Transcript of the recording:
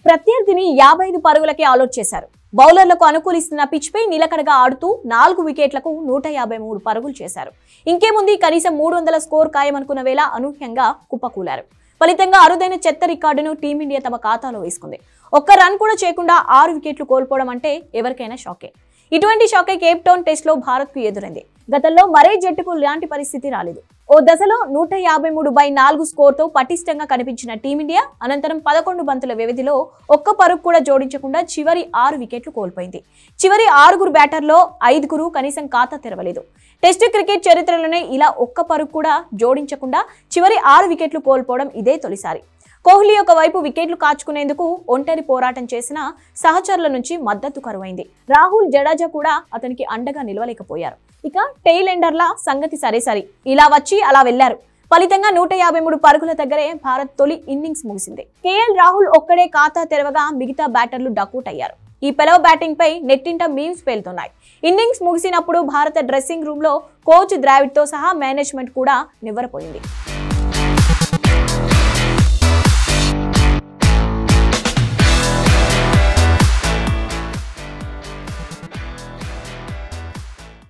ప్రత్యర్థిని యాభై ఐదు పరుగులకే ఆలోట్ చేశారు బౌలర్లకు అనుకూలిస్తున్న పిచ్పై నిలకడగా ఆడుతూ నాలుగు వికెట్లకు నూట యాభై మూడు పరుగులు చేశారు ఇంకేముంది కనీసం మూడు వందల స్కోర్ ఖాయమనుకున్న వేళ అనూహ్యంగా కుప్పకూలారు ఫలితంగా అరుదైన చెత్త రికార్డును టీమిండియా తమ ఖాతాలో వేసుకుంది ఒక్క రన్ కూడా చేయకుండా ఆరు వికెట్లు కోల్పోవడం అంటే ఎవరికైనా షాకే ఇటువంటి షాకే కేప్ టౌన్ టెస్ట్ లో భారత్ కు ఎదురైంది గతంలో మరే జట్టుకు ఇలాంటి పరిస్థితి రాలేదు ఓ దశలో నూట యాభై మూడు బై నాలుగు స్కోర్ తో పటిష్టంగా కనిపించిన టీమిండియా అనంతరం పదకొండు బంతుల వ్యవధిలో ఒక్క పరుగు కూడా జోడించకుండా చివరి ఆరు వికెట్లు కోల్పోయింది చివరి ఆరుగురు బ్యాటర్లో ఐదుగురు కనీసం ఖాతా తెరవలేదు టెస్ట్ క్రికెట్ చరిత్రలోనే ఇలా ఒక్క పరుగు కూడా జోడించకుండా చివరి ఆరు వికెట్లు కోల్పోవడం ఇదే తొలిసారి కోహ్లీ ఒక వైపు వికెట్లు కాచుకునేందుకు ఒంటరి పోరాటం చేసిన సహచరుల నుంచి మద్దతు కరువైంది రాహుల్ జడేజా కూడా అతనికి అండగా నిలవలేకపోయారు ఇక టెయిల్ ఎండర్ల సంగతి సరే సరి ఇలా వచ్చి అలా వెళ్లారు ఫలితంగా నూట యాభై మూడు పరుగుల దగ్గరే భారత్ తొలి ఇన్నింగ్స్ ముగిసింది కేఎల్ రాహుల్ ఒక్కడే ఖాతా తెరవగా మిగతా బ్యాటర్లు డకౌట్ అయ్యారు ఈ పెలవ బ్యాటింగ్ పై నెట్టింట మీమ్స్ పేలుతున్నాయి ఇన్నింగ్స్ ముగిసినప్పుడు భారత డ్రెస్సింగ్ రూమ్ లో కోచ్ ద్రావిడ్ తో సహా మేనేజ్మెంట్ కూడా నివ్వరపోయింది